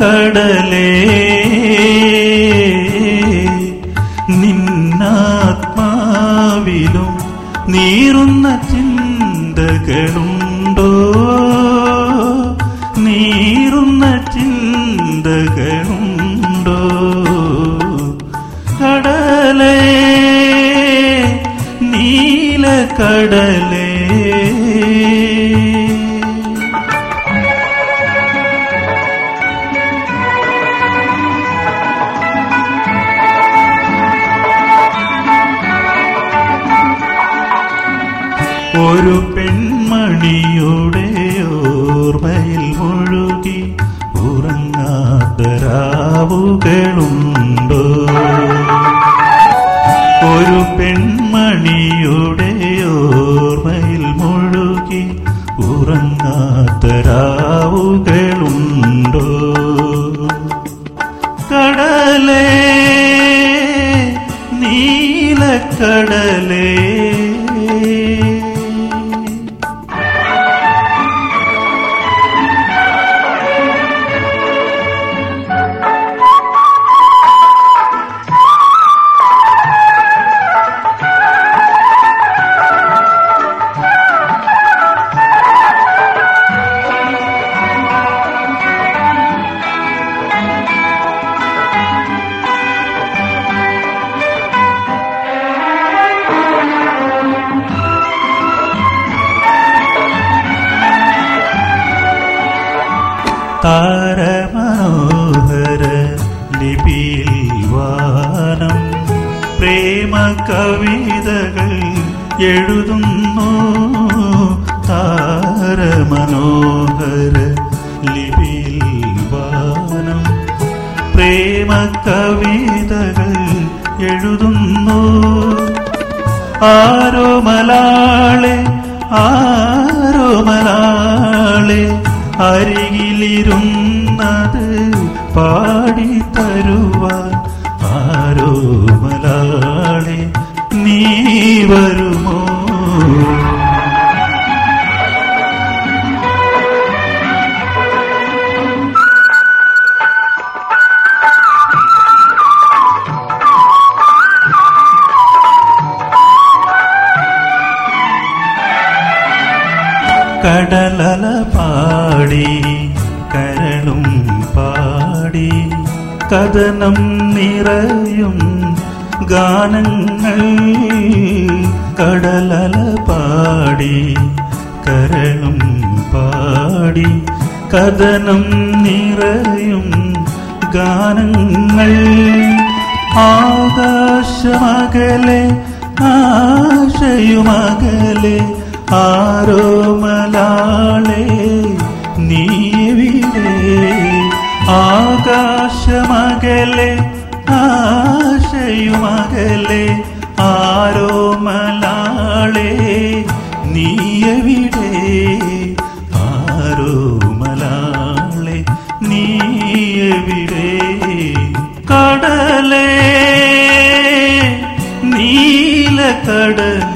നീലക്കടലേ നിന്നാത്മാവിലും നീറുന്ന ചിന്തകളുണ്ടോ നീറുന്ന ചിന്തകളുണ്ടോ കടലേ നീലക്കടലേ ഒരു പെൺമണിയുടെ ഓർമ്മയിൽ മുഴുകി ഉറങ്ങാത്ത രാവുകളുണ്ടോ ഒരു പെൺമണിയുടെ ഓർമ്മയിൽ മുഴുകി ഉറങ്ങാത്ത രാവുകളുണ്ടോ കടലേ നീലക്കടലേ താരമനോഹര ലിപിയിൽ വാനം പ്രേമ കവിതകൾ എഴുതുന്നു താരമനോഹര ലിപിയിൽ വാനം പ്രേമ കവിതകൾ എഴുതുന്നു ആരോ മലാളെ ആരോ മലാളെ അരികിലിരുന്നത് പാടി തരുവാൻ ആരോ മലാളെ നീ വരുമോ കടലല പാടി കരളും പാടി കഥനം നിറയും ഗാനങ്ങൾ കടലല പാടി കരളും പാടി കഥനം നിറയും ഗാനങ്ങൾ ആകാശമകലെ ആശയുമകലെ ആരോ മലാളെ നീവിടെ ആകാശമകലെ ആശയുമകലെ ആരോ മലാളെ നീയവിടെ ആരോ മലാളെ നീയവിടെ കടലേ നീലക്കടലേ